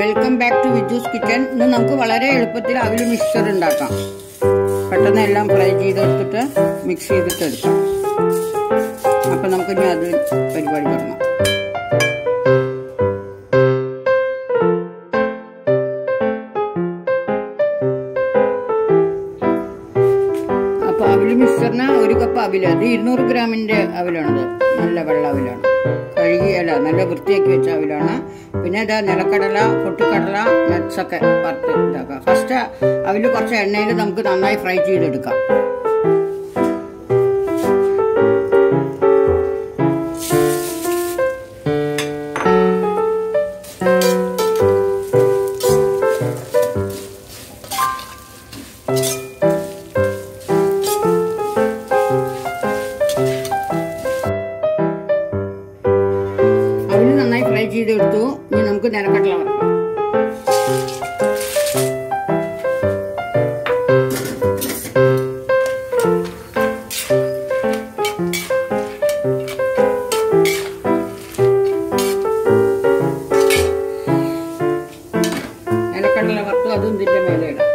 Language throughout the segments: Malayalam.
Welcome back to Viju's kitchen ഇന്ന് നമുക്ക് വളരെ എളുപ്പത്തിൽ അവിൽ മിക്സ്ചർ ഉണ്ടാക്കാം പെട്ടെന്ന് എല്ലാം ഫ്രൈ ചെയ്തെടുത്തിട്ട് മിക്സ് ചെയ്തിട്ട് എടുക്കാം അപ്പം നമുക്കിനി അത് പരിപാടി തുടങ്ങാം അപ്പോൾ അവിൽ മിക്സ്ചറിന് ഒരു കപ്പ് അവിൽ അത് ഇരുന്നൂറ് ഗ്രാമിൻ്റെ അവിലാണത് നല്ല വെള്ള അവിലാണ് കഴുകി അല്ല നല്ല വൃത്തിയാക്കി വെച്ച അവിലാണ് പിന്നെ ഇതാ നിലക്കടല പൊട്ടുകടല nuts ഒക്കെ വറുത്ത് ഇതാക്കാം ഫസ്റ്റ് അവിൽ കുറച്ച് എണ്ണയിൽ നമുക്ക് നന്നായി ഫ്രൈ ചെയ്തെടുക്കാം അവിൽ നന്നായി ഫ്രൈ ചെയ്തെടുത്തു ഇനി നമുക്ക് നിലക്കടല വറക്കാം നിലക്കടല വറുത്തു അതും ഇതിന്റെ മേലെ ഇടാം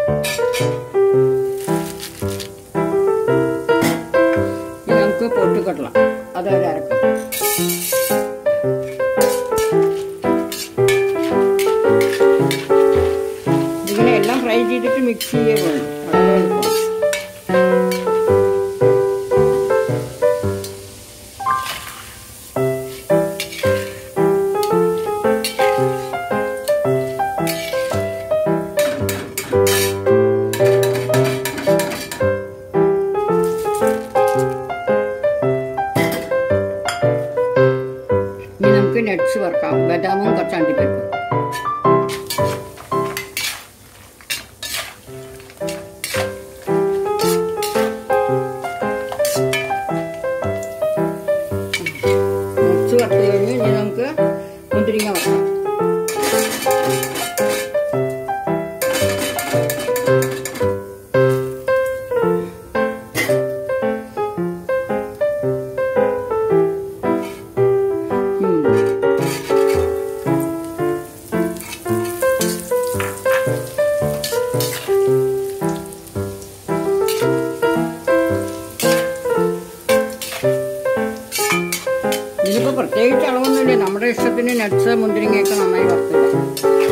ഇനി നമുക്ക് പൊട്ടുകടല അത് ഒരു അരക്കാം ഇതിങ്ങനെ എല്ലാം ഫ്രൈ ചെയ്തിട്ട് മിക്സ് ചെയ്യേ വേണം വളരെ എളുപ്പം ഇനി നമുക്ക് നട്ട്സ് വറക്കാം ബദാമും കുറച്ച് അണ്ടിപ്പരിപ്പും നട്ട്സ് വറുത്ത് കഴിഞ്ഞ് ഇനി നമുക്ക് മുന്തിരിങ്ങ വറക്കാം ഉം. ഇതിലിപ്പോ പ്രത്യേകിച്ച് അളവൊന്നുമില്ല നമ്മുടെ ഇഷ്ടത്തിന് നട്ട്സ് മുന്തിരിങ്ങയൊക്കെ നന്നായി വറുത്തിടാം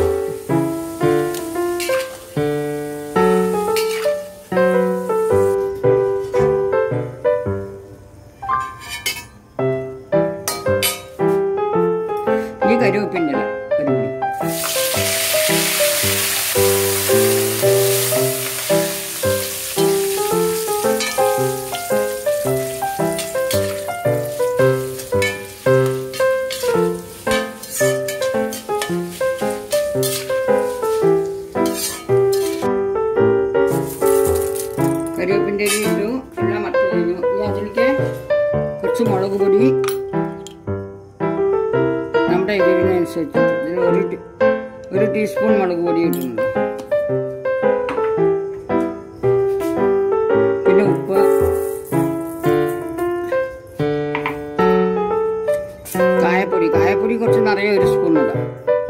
ഈ കരുവേപ്പിൻ്റെ ഇല ഒരു പിടി കറിവേപ്പിൻ്റെ ഇല ഇട്ടു എല്ലാം വറുത്ത് കഴിഞ്ഞു ഇനി അതിലേക്ക് കുറച്ച് മുളക് പൊടി നമ്മുടെ എരിവിനനുസരിച്ച് ഇതിൽ ഒരു ടീ- ഒരു ടീസ്പൂൺ മുളക് പൊടി ഇടുന്നുണ്ട് പിന്നെ ഉപ്പ് കായപ്പൊടി കായപ്പൊടി കുറച്ച് നിറയെ ഒരു സ്പൂൺ ഇടാം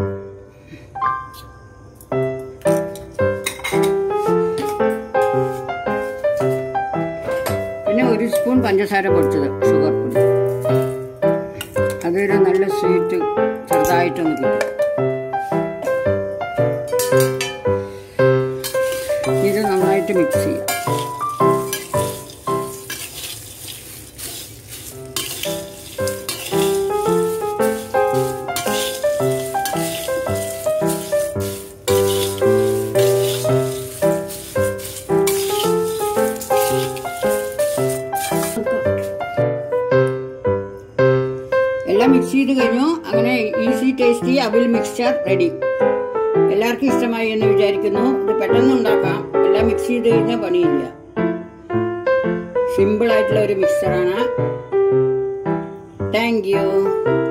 പിന്നെ ഒരു സ്പൂൺ പഞ്ചസാര പൊടിച്ചത് ഷുഗർ പൊടി അതൊരു നല്ല സ്വീറ്റ് ചെറുതായിട്ടൊന്ന് കിട്ടും ഇത് നന്നായിട്ട് മിക്സ് ചെയ്യാം എല്ലാം മിക്സ് ചെയ്ത് കഴിഞ്ഞു അങ്ങനെ ഈസി ടേസ്റ്റി അവിൽ മിക്സ്ചർ റെഡി എല്ലാവർക്കും ഇഷ്ടമായി എന്ന് വിചാരിക്കുന്നു ഇത് പെട്ടെന്ന് ഉണ്ടാക്കാം എല്ലാം മിക്സ് ചെയ്ത് കഴിഞ്ഞാൽ പണിയില്ല സിമ്പിൾ ആയിട്ടുള്ള ഒരു മിക്സ്ചറാണ് താങ്ക് യു